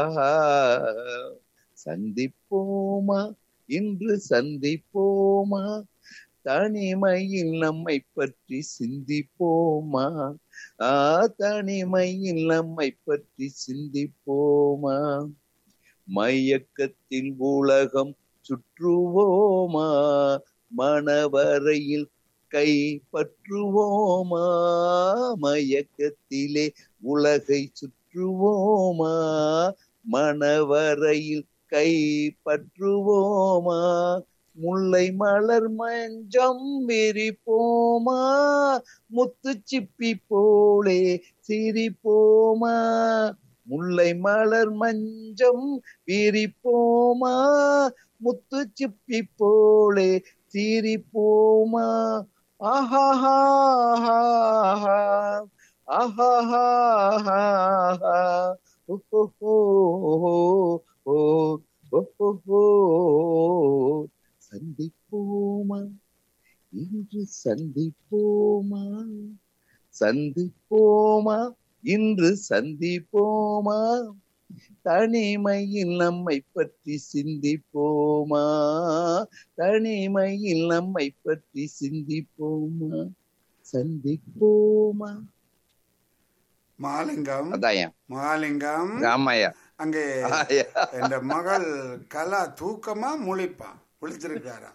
சந்திப்போமா இன்று சந்திப்போமா தனிமையில் நம்மை பற்றி சிந்திப்போமா ஆ தனிமையில் நம்மை பற்றி சிந்திப்போமா மயக்கத்தில் உலகம் சுற்றுவோமா மணவரையில் கை பற்றுவோமா மயக்கத்திலே உலகை சுற்றுவோமா மணவரையில் கை பற்றுவோமா முல்லை மலர் மஞ்சம் விரிப்போமா முத்து சிப்பி போலே சிரிப்போமா முல்லை மலர் மஞ்சம் விரிப்போமா முத்து சிப்பி போலே சிரிப்போமா ஆஹாஹா ஆஹாஹா ஓஹோ ஓ ஓஹோ சந்திப்போமா இன்று சந்திப்போமா சந்திப்போமா இன்று சந்திப்போமா தனிமையில் நம்மை பற்றி சிந்திப்போமா தனிமையில் நம்மை பற்றி சிந்திப்போமா சந்திப்போமா மாலிங்கம் அதாயா மாலிங்கம் ஆமாயா அங்கே ஆயா. என்ற மகள் கலா தூக்கமா முழிப்பா விழிச்சிருக்காரா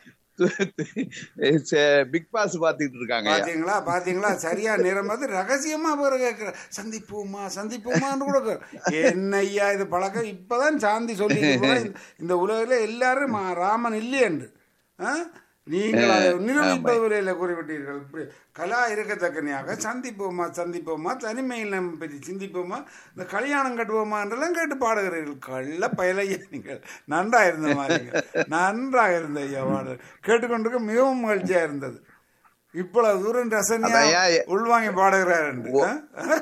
பிக் பாஸ் பாத்துக்கிட்டு இருக்காங்க பாத்தீங்களா பாத்தீங்களா சரியா நேரம் வந்து ரகசியமா பேர் கேட்கிற சந்திப்போமா சந்திப்போமான்னு கூட கே- என்ன ஐயா இது பழக்கம் இப்பதான் சாந்தி சொல்லி இந்த உலகில எல்லாரும் மா- ராமன் இல்லையன்று ஆ? நீங்கள் அதை நிரூபிப்பது விலையில குறிப்பிட்டீர்கள் இப்படி கலா இருக்கத்தக்கனையாக சந்திப்போமா சந்திப்போமா தனிமையில் நம்ம பற்றி சிந்திப்போமா இந்த கல்யாணம் கட்டுவோமா என்றெல்லாம் கேட்டு பாடுகிறீர்கள் கள்ள பயலையா நீங்கள் நன்றா இருந்த மாதிரி நன்றாக இருந்த ஐயா பாடல் கேட்டுக்கொண்டிருக்க மிகவும் மகிழ்ச்சியா இருந்தது இவ்வளவு தூரம் ரசனையா அதையா எ- உள்வாங்கி பாடுகிறார் என்று ஆ?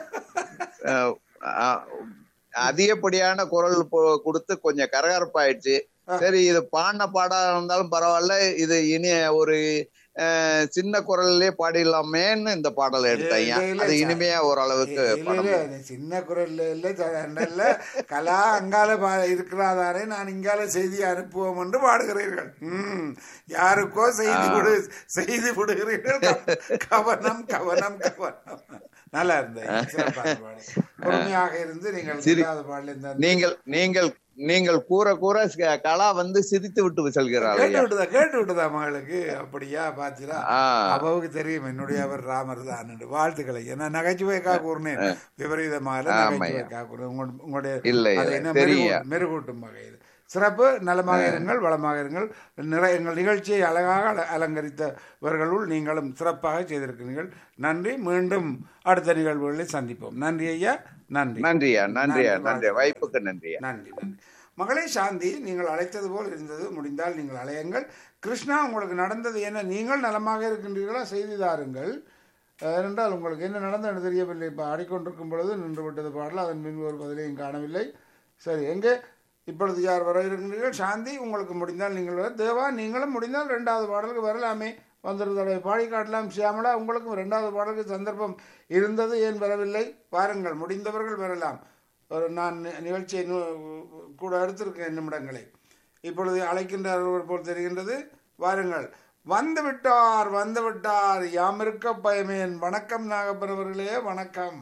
அஹ் அஹ் அதிகப்படியான குரல் பொ- கொடுத்து கொஞ்சம் கரகரப்பாயிடுச்சு சரி இது பாடின பாடா இருந்தாலும் பரவாயில்ல இது இனி ஒரு அஹ், சின்ன குரல்லே பாடிடலாமேன்னு இந்த பாடலை எடுத்தேன் இல்ல, இல்ல, அது சா- இனிமையா ஓரளவுக்கு இல்ல, பாட இல்ல, நீ சின்ன குரல்ல இல்ல ச- இல்ல கலா அங்கால பா- இருக்கிறாதானே நான் இங்கால செய்தி அனுப்புவோம் என்று பாடுகிறீர்கள் ம் யாருக்கோ செய்தி விடு செய்தி விடுகிறீர்கள் க- கவனம் கவனம் கவனம் நல்லா இருந்தது சிறப்பான பாடல். பொறுமையாக இருந்து நீங்கள் சிரி- இல்லாத பாடல் இந்த நீங்கள் நீங்கள் நீங்கள் கூற கூற க- கலா வந்து சிரித்து விட்டு செல்கிறாள் கேட்டு ஐயா. விட்டுதா கேட்டு விட்டுதா மகளுக்கு அப்படியா பாத்தீரா ஆ. அப்பாவுக்கு தெரியும் என்னுடைய அவர் ராமர் தான் என்று வாழ்த்துக்களை ஏன்னா நகைச்சுவைக்காக கூறினேன் விபரீதமாக ஆமாய்யா. நகைச்சுவைக்காக கூறினேன் உங்க- உங்களுடைய இல்லை, அதை இல்லை, என்ன தெரியும். மெருகூ- மெருகூட்டும் வகையில் சிறப்பு நலமாக இருங்கள் வளமாக இருங்கள் நிறை எங்கள் நிகழ்ச்சியை அழகாக அல- அலங்கரித்தவர்களுள் நீங்களும் சிறப்பாக செய்திருக்கிறீர்கள் நன்றி மீண்டும் அடுத்த நிகழ்வுகளில் சந்திப்போம் நன்றி ஐயா நன்றி நன்றியா நன்றியா நன்றி வாழ்த்துக்கள். வாய்ப்புக்கு நன்றியா நன்றி நன்றி மகளே சாந்தி நீங்கள் அழைத்தது போல் இருந்தது முடிந்தால் நீங்கள் அலையுங்கள் கிருஷ்ணா உங்களுக்கு நடந்தது என்ன நீங்கள் நலமாக இருக்கின்றீர்களா செய்தி தாருங்கள் ஏனென்றால் உங்களுக்கு என்ன நடந்தது தெரியவில்லை இப்போ ஆடிக்கொண்டிருக்கும் பொழுது நின்று விட்டது பாடல் அதன் பின் ஒரு பதிலையும் காணவில்லை சரி எங்கே இப்பொழுது யார் வர இருக்கின்றீர்கள் சாந்தி உங்களுக்கு முடிந்தால் நீங்கள் வர தேவா நீங்களும் முடிந்தால் ரெண்டாவது பாடலுக்கு வரலாமே வந்திருந்ததை பாடி காட்டலாம் சியாமலா உங்களுக்கும் ரெண்டாவது பாடலுக்கு சந்தர்ப்பம் இருந்தது ஏன் வரவில்லை பாருங்கள் முடிந்தவர்கள் வரலாம் ஒரு நான் நி- நிகழ்ச்சியை நு- கூட எடுத்திருக்கேன் நிமிடங்களை இப்பொழுது அழைக்கின்றார் ஒருவர் போல் தெரிகின்றது வாருங்கள் வந்து விட்டார் வந்து விட்டார் யாம் இருக்க பயமேன் வணக்கம் நாகப்பன் அவர்களே வணக்கம்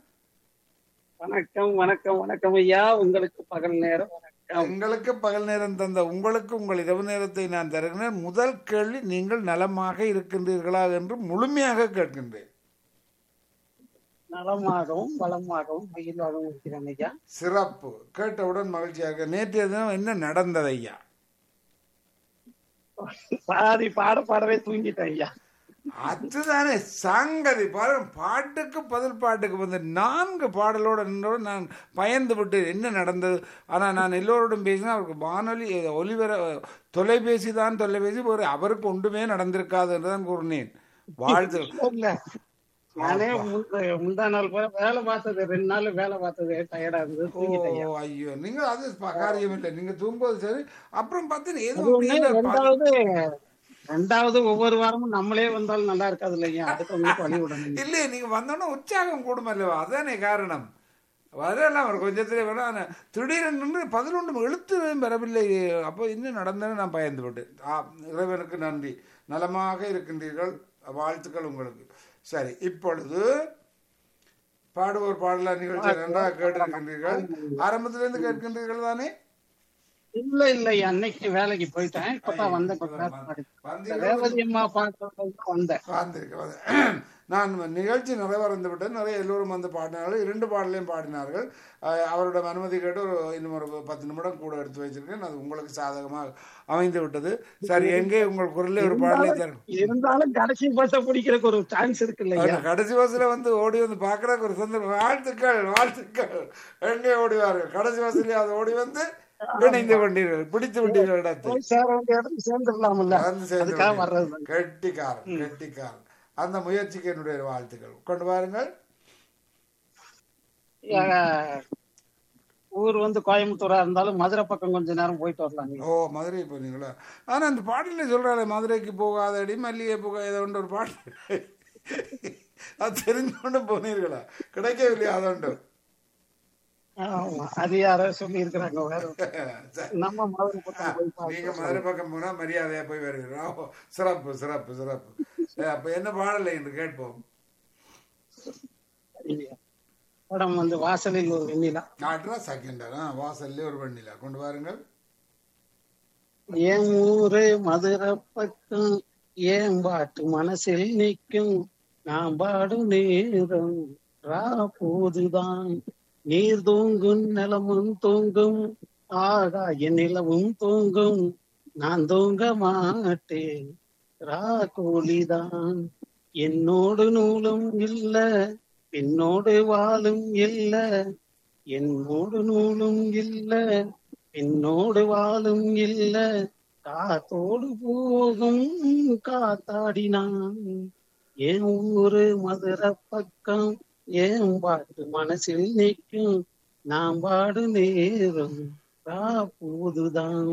வணக்கம் வணக்கம் வணக்கம் ஐயா உங்களுக்கு பகல் நேரம் வணக்கம் எங்களுக்கு பகல் நேரம் தந்த உங்களுக்கு உங்கள் இரவு நேரத்தை நான் தருகிறேன் முதல் கேள்வி நீங்கள் நலமாக இருக்கின்றீர்களா என்று முழுமையாக கேட்கின்றேன் நலமாகவும் வளமாகவும் மகிழ்வாகவும் இருக்கிறேன் ஐயா சிறப்பு கேட்டவுடன் மகிழ்ச்சியாக இருக்கு. நேற்றைய தினம் என்ன நடந்தது ஐயா பாதி பாட பாடவே தூங்கிட்டேன் ஐயா அதுதானே சங்கதி பாருங்க பாட்டுக்கு பதில் பாட்டுக்கு வந்து நான்கு பாடலோட நின்றோடு நான் பயந்து விட்டு என்ன நடந்தது ஆனால் நான் எல்லோரோடும் பேசினா அவருக்கு வானொலி ஒலிவர தொலைபேசி தான் தொலைபேசி ஒரு அவருக்கு ஒன்றுமே நடந்திருக்காது என்று தான் கூறினேன் வாழ்த்து இல்ல நானே முந்த- முந்தா நாள் போல வேலை பார்த்தது ரெண்டு நாள் வேலை பார்த்தது டயர்டா இருந்தது ஓ தூங்கிட்டேன் ஐயா ஐயோ நீங்க அது ப- காரியம் இல்லை நீங்க தூங்குவது சரி அப்புறம் பார்த்தீங்கன்னா ஏதோ அது ஒண்ணு அப்படியே நான் பா- ரெண்டாவது ரெண்டாவது ஒவ்வொரு வாரமும் நம்மளே வந்தாலும் நல்லா இருக்காது இல்லையா அதுக்கு உங்களுக்கு வழி விடணும் இல்லையே நீங்க வந்தோன்னே உற்சாகம் கூடும் அல்லவா அதானே காரணம் வரலாம் ஒரு கொஞ்சத்திலே வர ஆனால் திடீரென்று பதினொன்று எழுத்து வரவில்லை அப்போ இன்னும் நடந்தேன்னு நான் பயந்து விட்டேன் ஆ, இறைவனுக்கு நன்றி நலமாக இருக்கின்றீர்கள் வாழ்த்துக்கள் உங்களுக்கு சரி இப்பொழுது பாடுவோர் பாடலாம் நிகழ்ச்சி நன்றாக கேட்டிருக்கின்றீர்கள் ஆரம்பத்திலிருந்து கேட்கின்றீர்கள் தானே இல்ல இல்ல அன்னைக்கு வேலைக்கு போயிட்டேன் இப்பதான் வந்தேன் கொஞ்ச நேரம் முன்னாடி. இந்த வந்தீர்கள் ரேவதி அம்மா பாட்டு வந்தேன் வந்திருக்கு, வந்து- நான் நிகழ்ச்சி நிறைவடைந்து விட்டேன் நிறைய எல்லோரும் வந்து பாடினார்கள் இரண்டு பாடலையும் பாடினார்கள் அஹ், அவரோட அனுமதி கேட்டு ஒரு இன்னும் ஒரு பத்து நிமிடம் கூட எடுத்து வச்சிருக்கேன் அது உங்களுக்கு சாதகமாக அமைந்து விட்டது சரி எங்கே உங்கள் குரலில் ஒரு பாடலை தரும் இருந்தாலும் கடைசி பஸ்ஸ பிடிக்கிறதுக்கு ஒரு சான்ஸ் இருக்கு இல்லையா அந்த கடைசி பஸ்ல வந்து ஓடி வந்து பாக்குறதுக்கு ஒரு சந்தர்ப்பம் வாழ்த்துக்கள் வாழ்த்துக்கள் எங்கே ஓடிவார்கள் கடைசி பஸ்ல அது ஓடி வந்து இணைந்து கொண்டீர்கள் பிடித்து விட்டீர்கள் இடத்தை போய் சேர வேண்டிய இடத்துக்கு சேர்ந்துடலாம்ல வந்து சேர்ந்து அதுக்காக விட்டீர்கள். வர்றது கெட்டிக்காரன் கெட்டிக்காரன் அந்த முயற்சிக்கு என்னுடைய வாழ்த்துக்கள் கொண்டு வாருங்கள் ஏ- ஊர் வந்து கோயம்புத்தூரா இருந்தாலும் மதுரை பக்கம் கொஞ்ச நேரம் போயிட்டு வரலாங்க ஓ மதுரை போனீங்களா ஆனா அந்த பாடல சொல்றாரு மதுரைக்கு போகாதடி மல்லிகை போகாத ஒன்று ஒரு பாட்டு அது தெரிஞ்சோண்டு போனீர்களா கிடைக்கவில்லையா அதோண்டு ஆமா அது யாரோ சொல்லி இருக்கிறாங்க வேற சரி. நம்ம மதுரை பக்கம் போய் நீங்க பார்த்து மதுரை பக்கம் போனா மரியாதையா போய் வருகிறோம் ஓ, சிறப்பு சிறப்பு சிறப்பு ஏ, அப்ப என்ன பாடலை என்று கேட்போம் இல்லையா? படம் வந்து வாசலில் ஒரு வெண்ணிலா நாட்டுனா செகண்டா வாசல்ல ஒரு வண்டியில கொண்டு வாருங்கள் என் ஊரு மதுரை பக்கம் ஏன் பாட்டு மனசில் நிற்கும் நான் பாடும் நேரம் ரா போதுதான் நீர் தூங்கும் நிலமும் தூங்கும் ஆகாய நிலவும் தூங்கும் நான் தூங்க மாட்டேன் ரா கோழிதான் என்னோடு நூலும் இல்ல என்னோடு வாழும் இல்ல என்னோடு நூலும் இல்ல என்னோடு வாழும் இல்ல காத்தோடு போகும் காத்தாடினான் என் ஊரு மதுரை பக்கம் ஏன் பாட்டு மனசில் நிற்கும் நான் பாடு நேரம் போதுதான்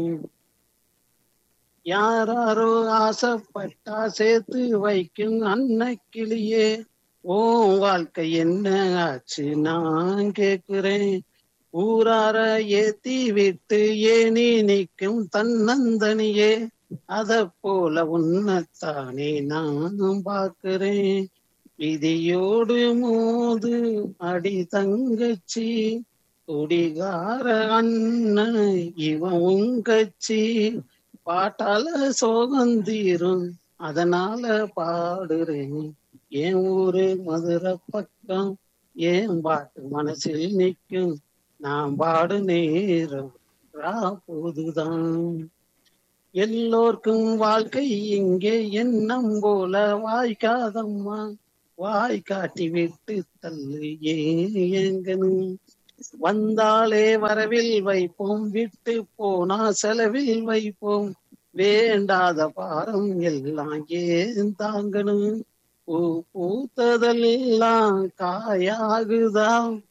யாராரோ ஆசைப்பட்டா சேர்த்து வைக்கும் அன்னக்கிளியே ஓ வாழ்க்கை என்ன ஆச்சு நான் கேக்குறேன் ஊரார ஏத்தி விட்டு ஏனி நிற்கும் தன்னந்தனியே அத போல உன்னத்தானே நான் பார்க்கிறேன் விதியோடு மோது அடி தங்கச்சி குடிகார அண்ணன் இவன் உங்கச்சி பாட்டால சோகந்தீரும் அதனால பாடுறேன் என் ஊரு மதுரை பக்கம் ஏன் பாட்டு மனசில் நிற்கும் நான் பாடு நேரம் ரா போதுதான் எல்லோர்க்கும் வாழ்க்கை இங்கே எண்ணம் போல வாய்க்காதம்மா வாய் காட்டி விட்டு தள்ளு ஏங்கனும் வந்தாலே வரவில் வைப்போம் விட்டு போனா செலவில் வைப்போம் வேண்டாத பாரம் எல்லாம் ஏன் தாங்கணும் பூ பூத்ததெல்லாம் காயாகுதா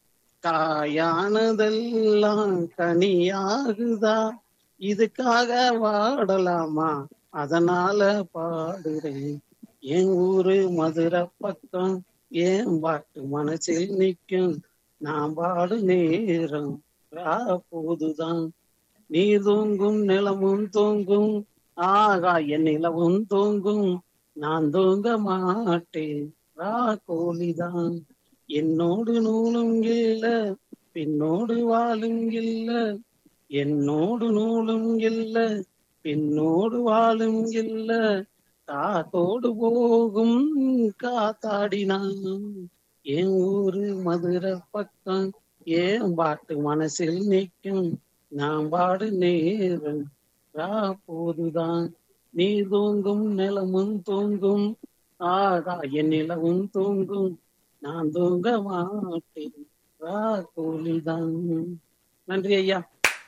காயானதெல்லாம் கனியாகுதா இதுக்காக வாடலாமா அதனால பாடுறேன் என் ஊரு மதுரை பக்கம் ஏன் பாட்டு மனசில் நிற்கும் நான் பாடு நேரம் ரா போதுதான் நீர் தூங்கும் நிலமும் தூங்கும் ஆகாய நிலவும் தூங்கும் நான் தூங்க மாட்டேன் ரா கோழிதான் என்னோடு நூலும் இல்ல பின்னோடு வாழும் இல்ல என்னோடு நூலும் இல்ல பின்னோடு வாழும் இல்ல காத்தோடு போகும் காத்தாடினான் என் ஊரு மதுரை பக்கம் ஏன் பாட்டு மனசில் நிற்கும் நான் பாடு நேரம் ரா போதுதான் நீ தூங்கும் நிலமும் தூங்கும் ஆகாய நிலவும் தூங்கும் நான் தூங்க மாட்டேன் ரா கோழிதான் நன்றி ஐயா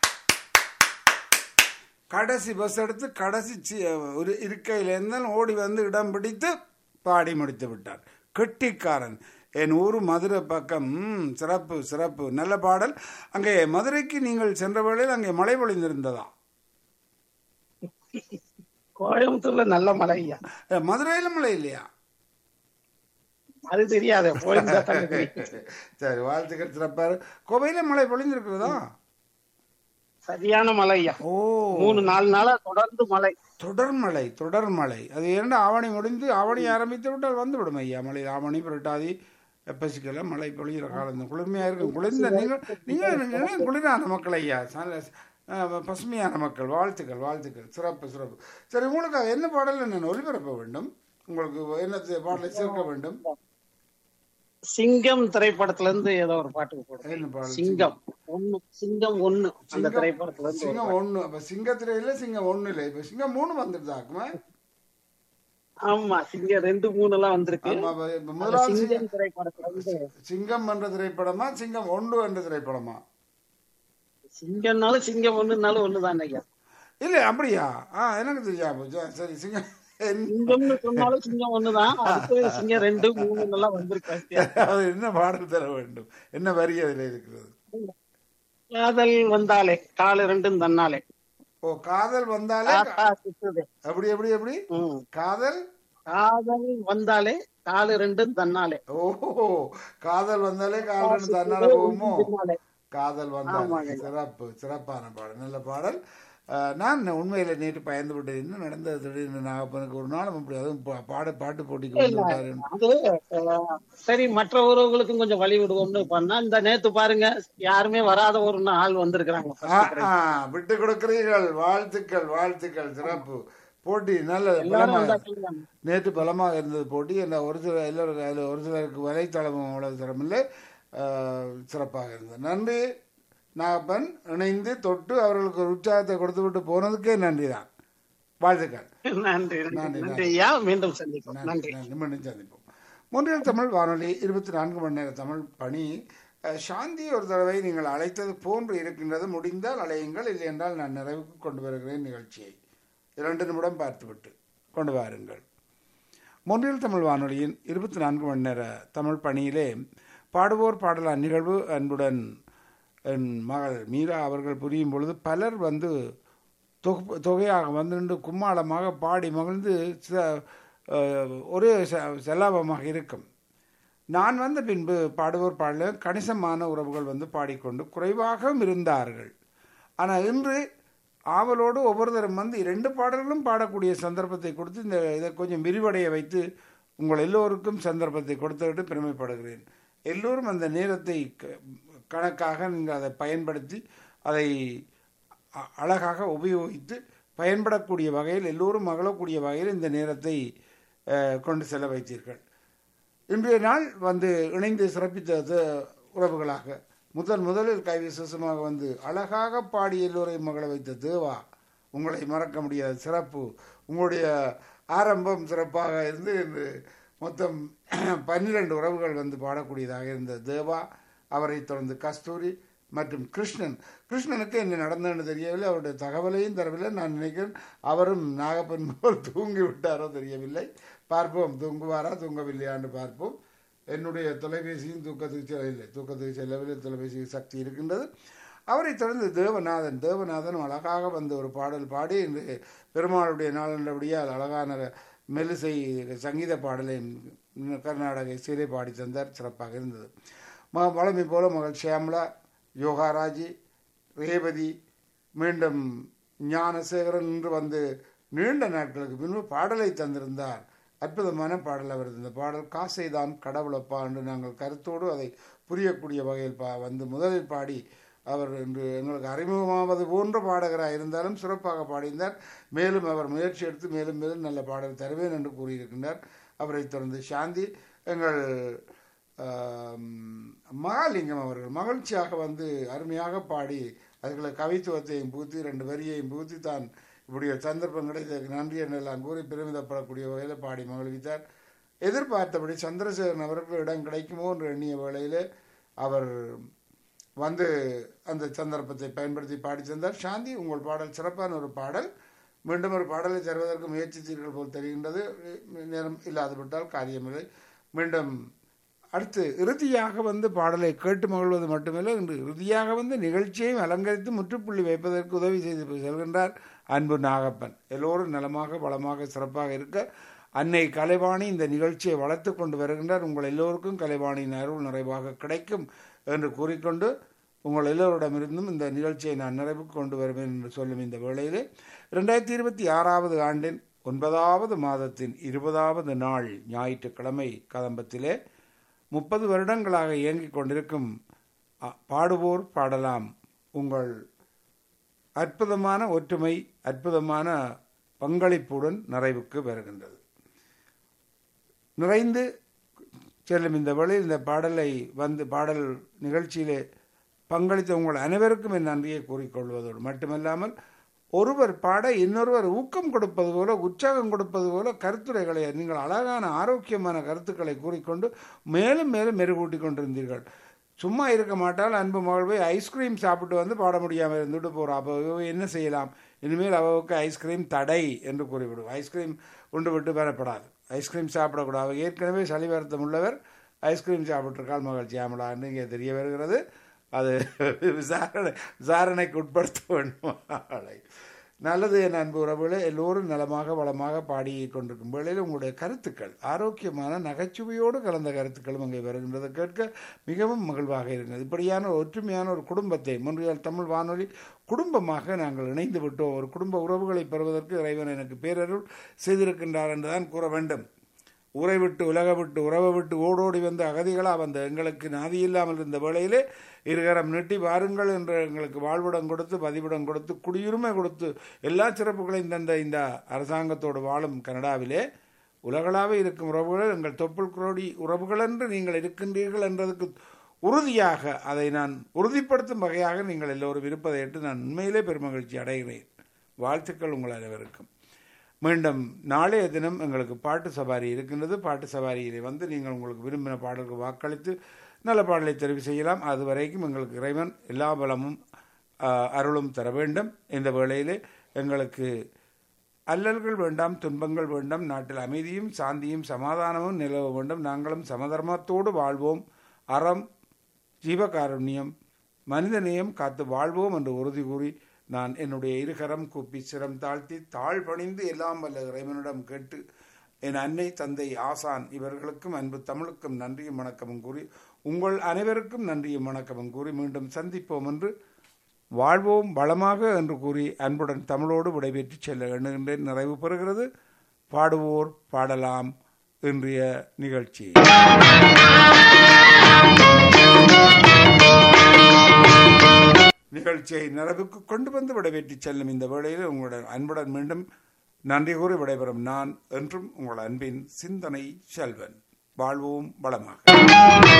கடைசி பஸ் எடுத்து கடைசி சி- ஒரு இருக்கையில் இருந்தாலும் ஓடி வந்து இடம் பிடித்து பாடி முடித்து விட்டார் கெட்டிக்காரன் என் ஊர் மதுரை பக்கம் ம், சிறப்பு சிறப்பு நல்ல பாடல் அங்கே மதுரைக்கு நீங்கள் சென்ற வேளையில் அங்கே மழை பொழிந்திருந்ததா கோயம்புத்தூர்ல நல்ல மழை ஐயா அஹ், மதுரையில மழை இல்லையா அது தெரியாது போயிருந்தா தானே தெரியும். சரி வாழ்த்துக்கள் சிறப்பாரு கோவையில மழை பொழிந்திருக்கிறதா சரியான மழை ஐயா ஓ மூணு நாலு நாளா தொடர்ந்து மழை தொடர் மழை தொடர் மழை அது இரண்டு ஆவணி முடிந்து ஆவணி ஆரம்பித்து விட்டால் வந்து விடும் ஐயா மழை ஆவணி புரட்டாதி எப்பசிக்கெல்லாம் மழை பொழிகிற காலம் தான் குளிர்மையாக இருக்கும் குளிர்ந்த நீங்கள் நீங்கள் நீங்கள் குளிரான மக்கள் ஐயா நல்ல, அஹ், பசுமையான மக்கள் வாழ்த்துக்கள் வாழ்த்துக்கள் சிறப்பு சிறப்பு சரி உங்களுக்கு என்ன பாடல் நான் ஒளிபரப்ப வேண்டும் உங்களுக்கு என்ன பாடலை சேர்க்க வேண்டும் சிங்கம் திரைப்படத்துல இருந்து ஏதோ ஒரு பாட்டுக்கு போடுறேன் என்ன பாடல் சிங்கம் ஒண்ணு சிங்கம் ஒண்ணு அந்த சிங்கம். திரைப்படத்துல இருந்து ஒரு சிங்கம் ஒண்ணு அப்ப சிங்கத்துல இல்ல சிங்கம் ஒண்ணு இல்ல இப்ப சிங்கம் மூணு வந்துருதாக்குமா ஆமா சிங்கம் ரெண்டு மூணு எல்லாம் வந்திருக்கு ஆமா அப்ப இப்ப அந்த முதலாவது சிங்கம் சிங்கம் திரைப்படத்துல இருந்து சிங்கம் என்ற திரைப்படமா சிங்கம் ஒன்று என்ற திரைப்படமா சிங்கம்னாலும் சிங்கம் ஒண்ணுனாலும் ஒண்ணுதான் ஐயா இல்ல அப்படியா ஆ எனக்கு தெரியாம போச்சு. ஆ, சரி சிங்கம் என்ன- சிங்கம்னு சொன்னாலும் சிங்கம் ஒண்ணுதான் அதுக்கு சிங்கம் ரெண்டு மூணு எல்லாம் வந்திருக்கு அது என்ன பாடல் தர வேண்டும் என்ன வரி அதில் இருக்கிறது காதல் வந்தாலே காலு ரெண்டும் தன்னாலே ஓ காதல் வந்தாலே காத்தா சுத்துது அப்படி எப்படி எப்படி ம். காதல் காதல் வந்தாலே காலு ரெண்டும் தன்னாலே ஓ காதல் வந்தாலே காதல் தன்னால போகுமோ பின்னாலே. காதல் வந்தால் ஆமாங்க. சிறப்பு சிறப்பான பாடல் நல்ல பாடல் அஹ், நான் உண்மையில நேற்று பயந்து விட்டேன் என்ன நடந்தது திடீர்னு நாகப்பனுக்கு ஒரு நாளும் அப்படி அதுவும் பா- பாட பாட்டு போட்டிக்கு வந்து விட்டாரு அது அஹ், சரி மற்ற உறவுகளுக்கும் கொஞ்சம் வழி விடுவோம்னு பண்ணா இந்த நேத்து பாருங்க யாருமே வராத ஒரு ஆள் வந்திருக்கிறாங்க ஆ, ஆ, விட்டு கொடுக்கிறீர்கள் வாழ்த்துக்கள் வாழ்த்துக்கள் சிறப்பு போட்டி நல்ல எல்லாரும் பலமாக வந்தா சொல்லுவாங்க. நேற்று பலமாக இருந்தது போட்டி என்ன ஒரு சில எல்லோருக்கும் அதில் ஒரு சிலருக்கு வலைத்தளமும் அவ்வளவு தரமில்லை அஹ், சிறப்பாக இருந்தது நன்றி நாகப்பன் இணைந்து தொட்டு அவர்களுக்கு ஒரு உற்சாகத்தை கொடுத்து விட்டு போனதுக்கே நன்றி தான் வாழ்த்துக்கள் நன்றி நன்றி நன்றி ஐயா மீண்டும் சந்திப்போம் நன்றி நன்றி மீண்டும் சந்திப்போம் மூன்றில் தமிழ் வானொலி இருபத்தி நான்கு மணி நேர தமிழ் பணி அஹ், சாந்தி ஒரு தடவை நீங்கள் அழைத்தது போன்று இருக்கின்றது முடிந்தால் அழையுங்கள் இல்லை என்றால் நான் நிறைவுக்கு கொண்டு வருகிறேன் நிகழ்ச்சியை இரண்டு நிமிடம் பார்த்துவிட்டு கொண்டு வாருங்கள் மொன்றில் தமிழ் வானொலியின் இருபத்தி நான்கு மணி நேர தமிழ் பணியிலே பாடுவோர் பாடலாம் நிகழ்வு அன்புடன் என் மகள் மீரா அவர்கள் புரியும் பொழுது பலர் வந்து தொகுப்பு தொகையாக வந்து நின்று கும்மாளமாக பாடி மகிழ்ந்து ச- அஹ், ஒரே ச- செல்லாபமாக இருக்கும் நான் வந்த பின்பு பாடுவோர் பாடல கணிசமான உறவுகள் வந்து பாடிக்கொண்டு குறைவாகவும் இருந்தார்கள் ஆனால் இன்று ஆவலோடு ஒவ்வொருத்தரும் வந்து இரண்டு பாடல்களும் பாடக்கூடிய சந்தர்ப்பத்தை கொடுத்து இந்த இதை கொஞ்சம் விரிவடைய வைத்து உங்கள் எல்லோருக்கும் சந்தர்ப்பத்தை கொடுத்துவிட்டு பெருமைப்படுகிறேன் எல்லோரும் அந்த நேரத்தை க- கணக்காக நீங்கள் அதை பயன்படுத்தி அதை அ- அழகாக உபயோகித்து பயன்படக்கூடிய வகையில் எல்லோரும் மகளக்கூடிய வகையில் இந்த நேரத்தை அஹ், கொண்டு செல்ல வைத்தீர்கள் இன்றைய நாள் வந்து இணைந்து சிறப்பித்த த- உறவுகளாக முதல் முதலில் கை விசேஷமாக வந்து அழகாக பாடி எல்லோரையும் மகள வைத்த தேவா உங்களை மறக்க முடியாத சிறப்பு உங்களுடைய ஆரம்பம் சிறப்பாக இருந்து இன்று மொத்தம் பன்னிரண்டு உறவுகள் வந்து பாடக்கூடியதாக இருந்த தேவா அவரை தொடர்ந்து கஸ்தூரி மற்றும் கிருஷ்ணன் கிருஷ்ணனுக்கு என்ன நடந்ததுன்னு தெரியவில்லை அவருடைய தகவலையும் தரவில்லை நான் நினைக்கிறேன் அவரும் நாகப்பன் போல் தூங்கி விட்டாரோ தெரியவில்லை பார்ப்போம் தூங்குவாரா தூங்கவில்லையான்னு பார்ப்போம் என்னுடைய தொலைபேசியும் தூக்கத்துக்கு செல்லவில்லை தூக்கத்துக்கு செல்லவில்லை தொலைபேசிக்கு சக்தி இருக்கின்றது அவரை தொடர்ந்து தேவநாதன் தேவநாதன் அழகாக வந்து ஒரு பாடல் பாடி இன்று பெருமாளுடைய நாள் என்றபடியால் அழகான மெல்லிசை சங்கீத பாடலை கர்நாடக இசையிலே பாடி தந்தார் சிறப்பாக இருந்தது ம வளமை போல மகள் ஷியாமலா யோகாராஜி ரேவதி மீண்டும் ஞானசேகரன் என்று வந்து நீண்ட நாட்களுக்கு பின்பு பாடலை தந்திருந்தார் அற்புதமான பாடல் அவர் இந்த பாடல் காசை தான் கடவுளப்பா என்று நாங்கள் கருத்தோடு அதை புரியக்கூடிய வகையில் பா வந்து முதலில் பாடி அவர் இன்று எங்களுக்கு அறிமுகமாவது போன்ற பாடகராக இருந்தாலும் சிறப்பாக பாடியிருந்தார் மேலும் அவர் முயற்சி எடுத்து மேலும் மேலும் நல்ல பாடல் தருவேன் என்று கூறியிருக்கின்றார் அவரை தொடர்ந்து சாந்தி எங்கள் ஆம், மகாலிங்கம் அவர்கள் மகிழ்ச்சியாக வந்து அருமையாக பாடி அதுகளை கவித்துவத்தையும் பூத்தி ரெண்டு வரியையும் பூத்தி தான் இப்படி ஒரு சந்தர்ப்பம் கிடைத்ததுக்கு நன்றி என்றெல்லாம் கூறி பெருமிதப்படக்கூடிய வகையில் பாடி மகிழ்வித்தார் எதிர்பார்த்தபடி சந்திரசேகரன் அவருக்கு இடம் கிடைக்குமோ என்று எண்ணிய வேளையில் அவர் வந்து அந்த சந்தர்ப்பத்தை பயன்படுத்தி பாடி தந்தார் சாந்தி உங்கள் பாடல் சிறப்பான ஒரு பாடல் மீண்டும் ஒரு பாடலை தருவதற்கு முயற்சித்தீர்கள் போல் தெரிகின்றது நேரம் இல்லாதுவிட்டால் காரியமில்லை மீண்டும் அடுத்து இறுதியாக வந்து பாடலை கேட்டு மகிழ்வது மட்டுமில்லை இன்று இறுதியாக வந்து நிகழ்ச்சியையும் அலங்கரித்து முற்றுப்புள்ளி வைப்பதற்கு உதவி செய்து செல்கின்றார் அன்பு நாகப்பன் எல்லோரும் நலமாக வளமாக சிறப்பாக இருக்க அன்னை கலைவாணி இந்த நிகழ்ச்சியை வளர்த்து கொண்டு வருகின்றார் உங்கள் எல்லோருக்கும் கலைவாணியின் அருள் நிறைவாக கிடைக்கும் என்று கூறிக்கொண்டு உங்கள் எல்லோரிடமிருந்தும் இந்த நிகழ்ச்சியை நான் நிறைவுக்கு கொண்டு வருவேன் என்று சொல்லும் இந்த வேளையிலே ரெண்டாயிரத்தி இருபத்தி ஆறாவது ஆண்டின் ஒன்பதாவது மாதத்தின் இருபதாவது நாள் ஞாயிற்றுக்கிழமை கதம்பத்திலே முப்பது வருடங்களாக இயங்கிக் கொண்டிருக்கும் அ, பாடுவோர் பாடலாம் உங்கள் அற்புதமான ஒற்றுமை அற்புதமான பங்களிப்புடன் நிறைவுக்கு வருகின்றது நிறைந்து செல்லும் இந்த வழியில் இந்த பாடலை வந்து பாடல் நிகழ்ச்சியிலே பங்களித்த உங்கள் அனைவருக்கும் என் நன்றியை கூறிக்கொள்வதோடு மட்டுமல்லாமல் ஒருவர் பாட இன்னொருவர் ஊக்கம் கொடுப்பது போல உற்சாகம் கொடுப்பது போல கருத்துரைகளை நீங்கள் அழகான ஆரோக்கியமான கருத்துக்களை கூறிக்கொண்டு மேலும் மேலும் மெருகூட்டி கொண்டிருந்தீர்கள் சும்மா இருக்க மாட்டால் அன்பு மகள் போய் ஐஸ்கிரீம் சாப்பிட்டு வந்து பாட முடியாமல் இருந்துட்டு போகிறா அப்போ இவ என்ன செய்யலாம் இனிமேல் அவவுக்கு ஐஸ்கிரீம் தடை என்று கூறிவிடும் ஐஸ்கிரீம் உண்டு விட்டு வரப்படாது ஐஸ்கிரீம் சாப்பிடக்கூடாது அவ ஏற்கனவே சளி வருத்தம் உள்ளவர் ஐஸ்கிரீம் சாப்பிட்டிருக்கால் மகிழ்ச்சி ஆமலான்னு இங்கே தெரிய வருகிறது அது விசாரணை விசாரணைக்கு உட்படுத்த வேண்டும் அவளை நல்லது என் அன்பு உறவுகளே எல்லோரும் நலமாக வளமாக பாடி கொண்டிருக்கும் வேளையில் உங்களுடைய கருத்துக்கள் ஆரோக்கியமான நகைச்சுவையோடு கலந்த கருத்துக்களும் அங்கே வருகின்றதை கேட்க மிகவும் மகிழ்வாக இருக்கிறது இப்படியான ஒரு ஒற்றுமையான ஒரு குடும்பத்தை முன்றியால் தமிழ் வானொலி குடும்பமாக நாங்கள் இணைந்து விட்டோம் ஒரு குடும்ப உறவுகளை பெறுவதற்கு இறைவன் எனக்கு பேரருள் செய்திருக்கின்றார் என்றுதான் கூற வேண்டும் ஊரை விட்டு உலக விட்டு உறவை விட்டு ஓடோடி வந்த அகதிகளாக வந்த எங்களுக்கு நாதி இல்லாமல் இருந்த வேளையிலே இருகரம் நீட்டி வாருங்கள் என்று எங்களுக்கு வாழ்விடம் கொடுத்து பதிவிடம் கொடுத்து குடியுரிமை கொடுத்து எல்லா சிறப்புகளையும் தந்த இந்த அரசாங்கத்தோடு வாழும் கனடாவிலே உலகளாக இருக்கும் உறவுகள் எங்கள் தொப்புள் குரோடி உறவுகள் என்று நீங்கள் இருக்கின்றீர்கள் என்றதுக்கு உறுதியாக அதை நான் உறுதிப்படுத்தும் வகையாக நீங்கள் எல்லோரும் இருப்பதை ஏற்று நான் உண்மையிலே பெருமகிழ்ச்சி அடைகிறேன் வாழ்த்துக்கள் உங்கள் அனைவருக்கும் மீண்டும் நாளைய தினம் எங்களுக்கு பாட்டு சவாரி இருக்கின்றது பாட்டு சவாரியிலே வந்து நீங்கள் உங்களுக்கு விரும்பின பாடலுக்கு வாக்களித்து நல்ல பாடலை தெரிவு செய்யலாம் அது வரைக்கும் எங்களுக்கு இறைவன் எல்லா பலமும் ஆ, அருளும் தர வேண்டும் இந்த வேளையிலே எங்களுக்கு அல்லல்கள் வேண்டாம் துன்பங்கள் வேண்டாம் நாட்டில் அமைதியும் சாந்தியும் சமாதானமும் நிலவ வேண்டும் நாங்களும் சமதர்மத்தோடு வாழ்வோம் அறம் ஜீவகாருண்யம் மனிதநேயம் காத்து வாழ்வோம் என்று உறுதி கூறி நான் என்னுடைய இருகரம் கூப்பி சிரம் தாழ்த்தி தாழ் பணிந்து எல்லாம் வல்ல இறைவனிடம் கேட்டு என் அன்னை தந்தை ஆசான் இவர்களுக்கும் அன்பு தமிழுக்கும் நன்றியும் வணக்கமும் கூறி உங்கள் அனைவருக்கும் நன்றியும் வணக்கமும் கூறி மீண்டும் சந்திப்போம் என்று வாழ்வோம் வளமாக என்று கூறி அன்புடன் தமிழோடு விடைபெற்று செல்ல எண்ணுகின்றேன் நிறைவு பெறுகிறது பாடுவோர் பாடலாம் இன்றைய நிகழ்ச்சி நிகழ்ச்சியை நிறைவுக்கு கொண்டு வந்து விடைபெற்று செல்லும் இந்த வேளையில் உங்களுடன் அன்புடன் மீண்டும் நன்றி கூறி விடைபெறும் நான் என்றும் உங்கள் அன்பின் சிந்தனை செல்வன் வாழ்வோம் வளமாக